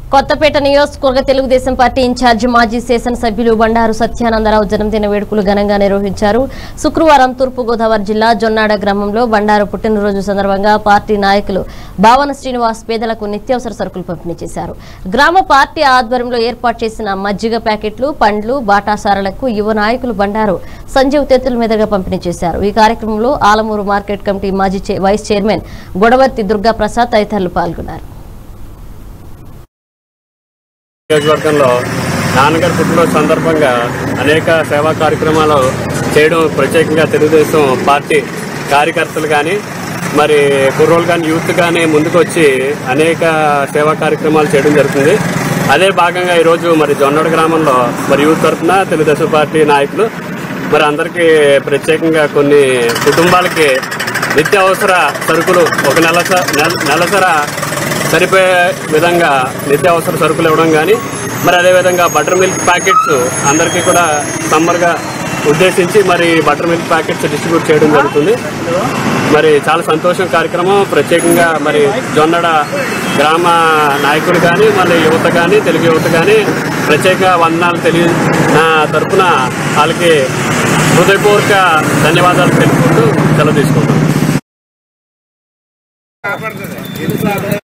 కొత్తపేట నియోజకవర్గ Telugu Desam party incharge మాజీ శాసనసభ్యులు బండారు సత్యానందరావు జన్మదిన వేడుకలు ఘనంగా నిర్వహించారు శుక్రవారం తూర్పుగోదావరి జిల్లా జొన్నాడ గ్రామంలో బండారు పుట్టినరోజు సందర్భంగా పార్టీ నాయకులు భావన శ్రీనివాస్ పేదలకు నిత్యావసర సరుకులు పంపిణీ చేశారు గ్రామ పార్టీ ఆధ్వర్యంలో ఏర్పాటు చేసిన మజ్జిగ ప్యాకెట్లు పండ్లు బాటాసారలకు యువ నాయకులు బండారు సంజీవ్ తెత్తుల మీదుగా పంపిణీ చేశారు ఈ కార్యక్రమంలో ఆలమూరు మార్కెట్ కమిటీ మాజీ చే- వైస్ చైర్మన్ గొడవర్తి దుర్గా ప్రసాద్ తదితరులు పాల్గొన్నారు నియోజకవర్గంలో నాన్నగారి పుట్టినరోజు సందర్భంగా అనేక సేవా కార్యక్రమాలు చేయడం ప్రత్యేకంగా తెలుగుదేశం పార్టీ కార్యకర్తలు కానీ మరి కుర్రోలు కానీ యూత్ కానీ ముందుకు వచ్చి అనేక సేవా కార్యక్రమాలు చేయడం జరుగుతుంది అదే భాగంగా ఈరోజు మరి జొన్నడ గ్రామంలో మరి యూత్ తరఫున తెలుగుదేశం పార్టీ నాయకులు మరి అందరికీ ప్రత్యేకంగా కొన్ని కుటుంబాలకి నిత్యావసర సరుకులు ఒక నెల నెలసర సరిపోయే విధంగా నిత్యావసర సరుకులు ఇవ్వడం కానీ మరి అదేవిధంగా బటర్ మిల్క్ ప్యాకెట్స్ అందరికీ కూడా సమ్మర్గా ఉద్దేశించి మరి బటర్ మిల్క్ ప్యాకెట్స్ డిస్ట్రిబ్యూట్ చేయడం జరుగుతుంది మరి చాలా సంతోషం కార్యక్రమం ప్రత్యేకంగా మరి జొన్నడ గ్రామ నాయకులు కానీ మళ్ళీ యువత కానీ తెలుగు యువత కానీ ప్రత్యేక వందనాలు తెలియ నా తరపున వాళ్ళకి హృదయపూర్వక ధన్యవాదాలు తెలుపుకుంటూ సెలవు తీసుకుంటాం